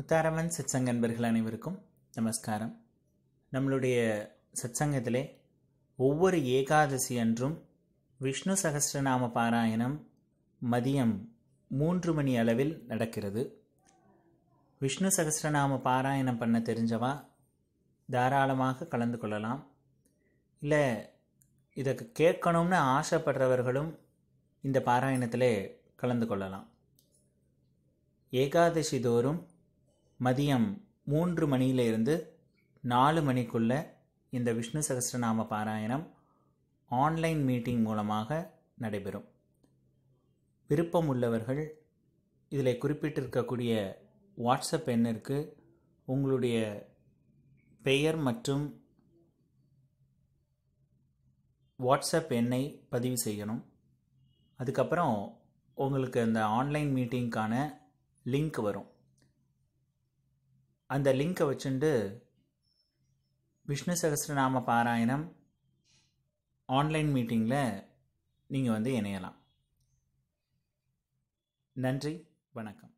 முத்தாரம்மன் சத்சங்க அன்பர்கள் அனைவருக்கும் நமஸ்காரம் நம்மளுடைய சத்சங்கத்திலே ஒவ்வொரு ஏகாதசி அன்றும் விஷ்ணு சகஸ்ரநாம பாராயணம் மதியம் மூன்று மணி அளவில் நடக்கிறது விஷ்ணு சகஸ்ரநாம பாராயணம் பண்ண தெரிஞ்சவா தாராளமாக கலந்து கொள்ளலாம் இல்லை இதை கேட்கணும்னு ஆசைப்படுறவர்களும் இந்த பாராயணத்திலே கலந்து கொள்ளலாம் ஏகாதசி தோறும் மதியம் மூன்று மணியிலிருந்து நாலு மணிக்குள்ள இந்த விஷ்ணு சகஸ்ரநாம பாராயணம் ஆன்லைன் மீட்டிங் மூலமாக நடைபெறும் விருப்பம் உள்ளவர்கள் இதில் குறிப்பிட்டிருக்கக்கூடிய வாட்ஸ்அப் எண்ணிற்கு உங்களுடைய பெயர் மற்றும் வாட்ஸ்அப் எண்ணை பதிவு செய்யணும் அதுக்கப்புறம் உங்களுக்கு அந்த ஆன்லைன் மீட்டிங்க்கான லிங்க் வரும் அந்த லிங்கை வச்சுட்டு விஷ்ணு சகஸ்ரநாம பாராயணம் ஆன்லைன் மீட்டிங்கில் நீங்கள் வந்து இணையலாம் நன்றி வணக்கம்